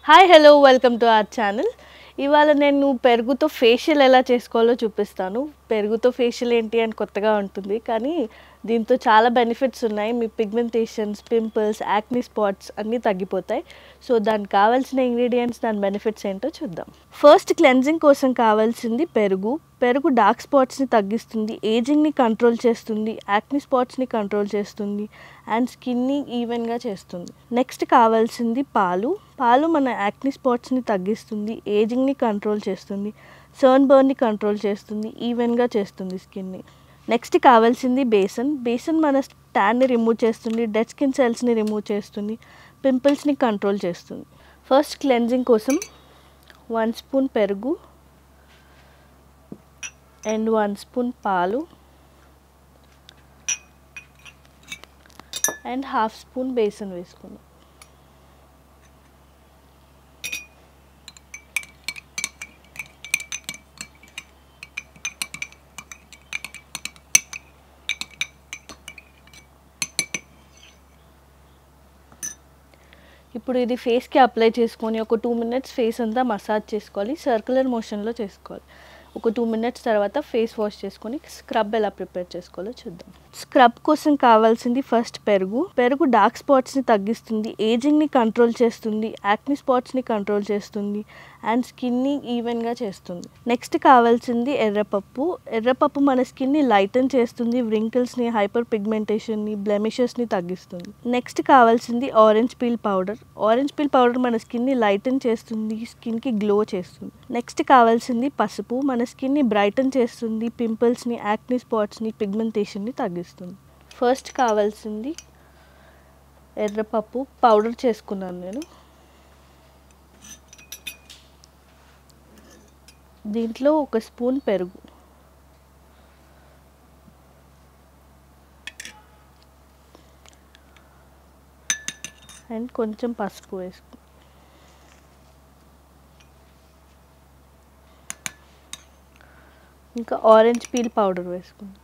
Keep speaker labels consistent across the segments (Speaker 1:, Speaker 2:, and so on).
Speaker 1: hi hello welcome to our channel ఇవాళ నేను పెరుగుతో ఫేషియల్ ఎలా చేసుకోవాలో చూపిస్తాను పెరుగుతో ఫేషియల్ ఏంటి అని కొత్తగా ఉంటుంది కానీ దీంతో చాలా బెనిఫిట్స్ ఉన్నాయి మీ పిగ్మెంటేషన్స్ పింపుల్స్ యాక్నీ స్పాట్స్ అన్నీ తగ్గిపోతాయి సో దానికి కావాల్సిన ఇంగ్రీడియంట్స్ దాని బెనిఫిట్స్ ఏంటో చూద్దాం ఫస్ట్ క్లెన్జింగ్ కోసం కావాల్సింది పెరుగు పెరుగు డార్క్ స్పాట్స్ని తగ్గిస్తుంది ఏజింగ్ని కంట్రోల్ చేస్తుంది యాక్నీ స్పాట్స్ని కంట్రోల్ చేస్తుంది అండ్ స్కిన్ని ఈవెన్గా చేస్తుంది నెక్స్ట్ కావాల్సింది పాలు పాలు మన యాక్నీ స్పాట్స్ని తగ్గిస్తుంది ఏజింగ్ని కంట్రోల్ చేస్తుంది సర్న్ బర్న్ని కంట్రోల్ చేస్తుంది ఈవెన్గా చేస్తుంది స్కిన్ని నెక్స్ట్ కావాల్సింది బేసన్ బేసన్ మన ట్యాన్ని రిమూవ్ చేస్తుంది డెడ్ స్కిన్ సెల్స్ని రిమూవ్ చేస్తుంది పింపుల్స్ని కంట్రోల్ చేస్తుంది ఫస్ట్ క్లెన్జింగ్ కోసం వన్ స్పూన్ పెరుగు అండ్ వన్ స్పూన్ పాలు అండ్ హాఫ్ స్పూన్ బేసన్ వేసుకుందాం ఇప్పుడు ఇది ఫేస్కి అప్లై చేసుకొని ఒక టూ మినిట్స్ ఫేస్ అంతా మసాజ్ చేసుకోవాలి సర్క్యులర్ మోషన్లో చేసుకోవాలి ఒక టూ మినిట్స్ తర్వాత ఫేస్ వాష్ చేసుకొని స్క్రబ్ ఎలా ప్రిపేర్ చేసుకోవాలో చూద్దాం స్క్రబ్ కోసం కావాల్సింది ఫస్ట్ పెరుగు పెరుగు డార్క్ స్పాట్స్ని తగ్గిస్తుంది ఏజింగ్ని కంట్రోల్ చేస్తుంది యాక్ని స్పాట్స్ని కంట్రోల్ చేస్తుంది అండ్ స్కిన్ని ఈవెన్గా చేస్తుంది నెక్స్ట్ కావాల్సింది ఎర్రపప్పు ఎర్రపప్పు మన స్కిన్ని లైటన్ చేస్తుంది వ్రింకిల్స్ని హైపర్ పిగ్మెంటేషన్ని బ్లెమిషెస్ని తగ్గిస్తుంది నెక్స్ట్ కావాల్సింది orange peel powder orange peel powder మన స్కిన్ని లైటన్ చేస్తుంది స్కిన్కి గ్లో చేస్తుంది నెక్స్ట్ కావాల్సింది పసుపు మన స్కిన్ని బ్రైటన్ చేస్తుంది పింపుల్స్ని యాక్ని స్పాట్స్ని పిగ్మెంటేషన్ని తగ్గిస్తుంది ఫస్ట్ కావాల్సింది ఎర్రపప్పు పౌడర్ చేసుకున్నాను నేను దీంట్లో ఒక స్పూన్ పెరుగు అండ్ కొంచెం పసుపు వేసుకు ఇంకా ఆరెంజ్ పీల్ పౌడర్ వేసుకుందాం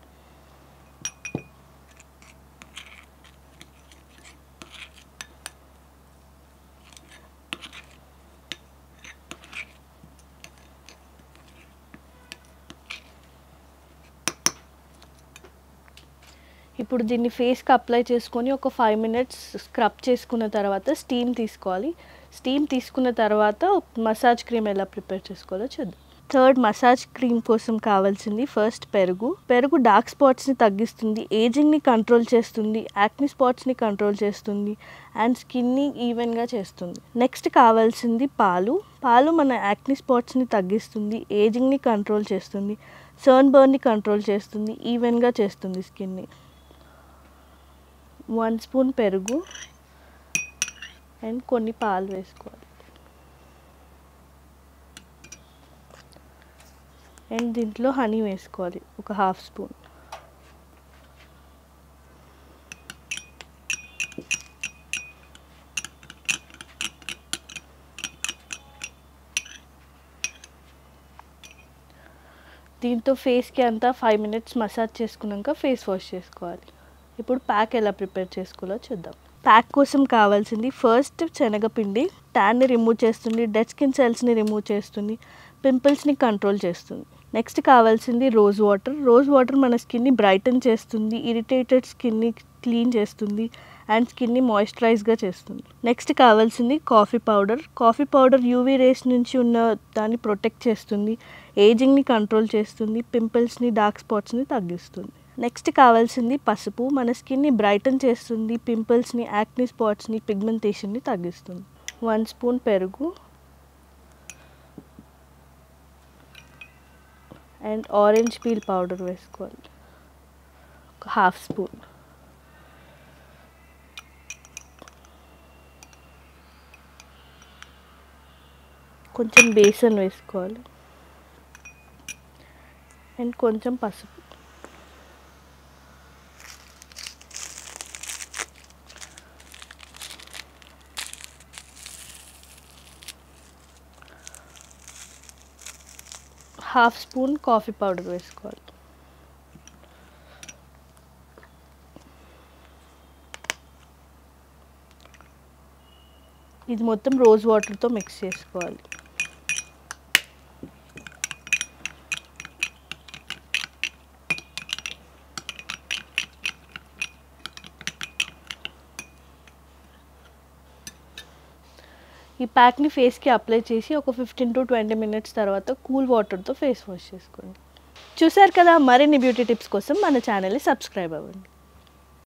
Speaker 1: ఇప్పుడు దీన్ని ఫేస్కి అప్లై చేసుకొని ఒక ఫైవ్ మినిట్స్ స్క్రబ్ చేసుకున్న తర్వాత స్టీమ్ తీసుకోవాలి స్టీమ్ తీసుకున్న తర్వాత మసాజ్ క్రీమ్ ఎలా ప్రిపేర్ చేసుకోవాలో చూద్దాం థర్డ్ మసాజ్ క్రీమ్ కోసం కావాల్సింది ఫస్ట్ పెరుగు పెరుగు డార్క్ స్పాట్స్ని తగ్గిస్తుంది ఏజింగ్ని కంట్రోల్ చేస్తుంది యాక్ని స్పాట్స్ని కంట్రోల్ చేస్తుంది అండ్ స్కిన్ని ఈవెన్గా చేస్తుంది నెక్స్ట్ కావాల్సింది పాలు పాలు మన యాక్ని స్పాట్స్ని తగ్గిస్తుంది ఏజింగ్ని కంట్రోల్ చేస్తుంది సర్న్ బర్న్ని కంట్రోల్ చేస్తుంది ఈవెన్గా చేస్తుంది స్కిన్ని వన్ స్పూన్ పెరుగు అండ్ కొన్ని పాలు వేసుకోవాలి అండ్ దీంట్లో హనీ వేసుకోవాలి ఒక హాఫ్ స్పూన్ దీంతో ఫేస్కి అంతా ఫైవ్ మినిట్స్ మసాజ్ చేసుకున్నాక ఫేస్ వాష్ చేసుకోవాలి ఇప్పుడు ప్యాక్ ఎలా ప్రిపేర్ చేసుకోవాలో చూద్దాం ప్యాక్ కోసం కావాల్సింది ఫస్ట్ శనగపిండి ట్యాన్ని రిమూవ్ చేస్తుంది డెడ్ స్కిన్ సెల్స్ని రిమూవ్ చేస్తుంది పింపుల్స్ని కంట్రోల్ చేస్తుంది నెక్స్ట్ కావాల్సింది రోజ్ వాటర్ రోజ్ వాటర్ మన స్కిన్ని బ్రైటన్ చేస్తుంది ఇరిటేటెడ్ స్కిన్ని క్లీన్ చేస్తుంది అండ్ స్కిన్ని మాయిశ్చరైజ్గా చేస్తుంది నెక్స్ట్ కావాల్సింది coffee powder coffee powder UV rays నుంచి ఉన్న దాన్ని ప్రొటెక్ట్ చేస్తుంది ఏజింగ్ని కంట్రోల్ చేస్తుంది పింపుల్స్ని డార్క్ స్పాట్స్ని తగ్గిస్తుంది నెక్స్ట్ కావాల్సింది పసుపు మన స్కిన్ని బ్రైటన్ చేస్తుంది పింపుల్స్ని యాక్ని స్పాట్స్ని పిగ్మెంటేషన్ని తగ్గిస్తుంది వన్ స్పూన్ పెరుగు అండ్ ఆరెంజ్ పీల్ పౌడర్ వేసుకోవాలి ఒక హాఫ్ స్పూన్ కొంచెం బేసన్ వేసుకోవాలి అండ్ కొంచెం పసుపు హాఫ్ స్పూన్ కాఫీ పౌడర్ వేసుకోవాలి ఇది మొత్తం రోజ్ వాటర్తో మిక్స్ చేసుకోవాలి ఈ ప్యాక్ని ఫేస్కి అప్లై చేసి ఒక ఫిఫ్టీన్ టు ట్వంటీ మినిట్స్ తర్వాత కూల్ వాటర్తో ఫేస్ వాష్ చేసుకోండి చూసారు కదా మరిన్ని బ్యూటీ టిప్స్ కోసం మన ఛానల్ని సబ్స్క్రైబ్ అవ్వండి